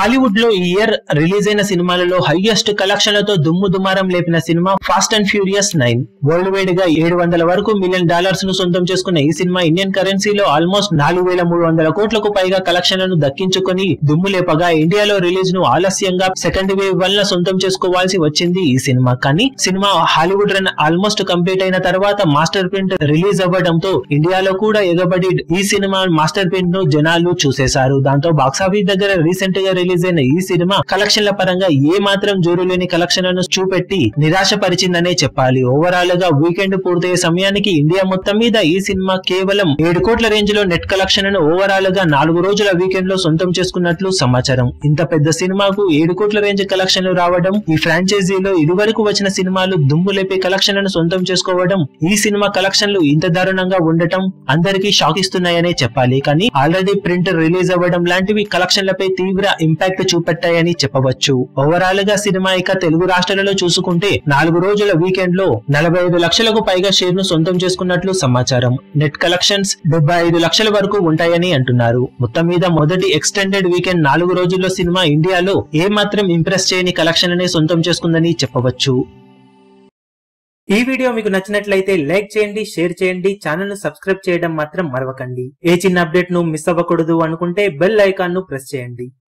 Hollywood లో ఈ year release అయిన సినిమాలలో హైయెస్ట్ కలెక్షన్లతో దుమ్ము దుమారం లేపిన cinema fast and furious nine worldwide గా ఏడు వందల వరకు మిలియన్ డాలర్స్ ను సొంతం చేసుకున్న ఈ సినిమా ఇండియన్ కరెన్సీలో ఆల్మోస్ట్ నాలుగు వేల మూడు వందల కోట్లకు పైగా కలెక్షన్లను దక్కించుకొని దుమ్ము లేపగా ఇండియాలో రిలీజ్ ను ఆలస్యంగా సెకండ్ వేవ్ వల్ల సొంతం చేసుకోవాల్సి వచ్చింది ఈ సినిమా కానీ cinema Hollywood run almost complete అయిన తర్వాత మాస్టర్ ప్రింట్ రిలీజ్ అవ్వడంతో ఇండియాలో కూడా ఎగబడి ఈ సినిమా మాస్టర్ ప్రింట్ ను జనాలు చూసేశారు దాంతో బాక్సాఫీస్ దగ్గర రీసెంట్ గా రిలీజ్ అయిన ఈ సినిమా కలెక్షన్ల పరంగా ఏ మాత్రం జోరు లేని కలెక్షన్లను చూపెట్టి నిరాశపరిచిందనే చెప్పాలి ఓవరాల్ గా వీకెండ్ పూర్తయ్యే సమయానికి ఇండియా మొత్తం మీద ఈ సినిమా కేవలం ఏడు కోట్ల రేంజ్ లో నెట్ కలెక్షన్ ను ఓవరాల్ గా నాలుగు రోజుల వీకెండ్ లో సొంతం చేసుకున్నట్లు సమాచారం ఇంత పెద్ద సినిమాకు ఏడు కోట్ల రేంజ్ కలెక్షన్ రావడం ఈ ఫ్రాంచైజీలో ఇదివరకు వచ్చిన సినిమాలు దుమ్ము లేపే కలెక్షన్లను సొంతం చేసుకోవడం ఈ సినిమా కలెక్షన్లు ఇంత దారుణంగా ఉండటం అందరికీ షాక్ ఇస్తున్నాయనే చెప్పాలి కానీ ఆల్రెడీ ప్రింట్ రిలీజ్ అవ్వడం లాంటివి కలెక్షన్లపై తీవ్ర ఇంపాక్ట్ చూపెట్టాయని చెప్పవచ్చు ఓవరాల్ గా సినిమా ఇక తెలుగు రాష్ట్రాలలో చూసుకుంటే నాలుగు రోజుల వీకెండ్ లో నలభై ఐదు లక్షలకు పైగా షేర్ ను సొంతం చేసుకున్నట్లు సమాచారం నెట్ కలెక్షన్స్ డెబ్బై ఐదు లక్షల వరకు ఉంటాయని అంటున్నారు మొత్తం మీద మొదటి ఎక్స్టెండెడ్ వీకెండ్ నాలుగు రోజుల్లో సినిమా ఇండియాలో ఏ మాత్రం ఇంప్రెస్ చేయని కలెక్షన్ అనే సొంతం చేసుకుందని చెప్పవచ్చు ఈ వీడియో మీకు నచ్చినట్లయితే లైక్ చేయండి షేర్ చేయండి ఛానల్ ను సబ్స్క్రైబ్ చేయడం మాత్రం మరవకండి ఏ చిన్న అప్డేట్ ను మిస్ అవ్వకూడదు అనుకుంటే బెల్ ఐకాన్ ను ప్రెస్ చేయండి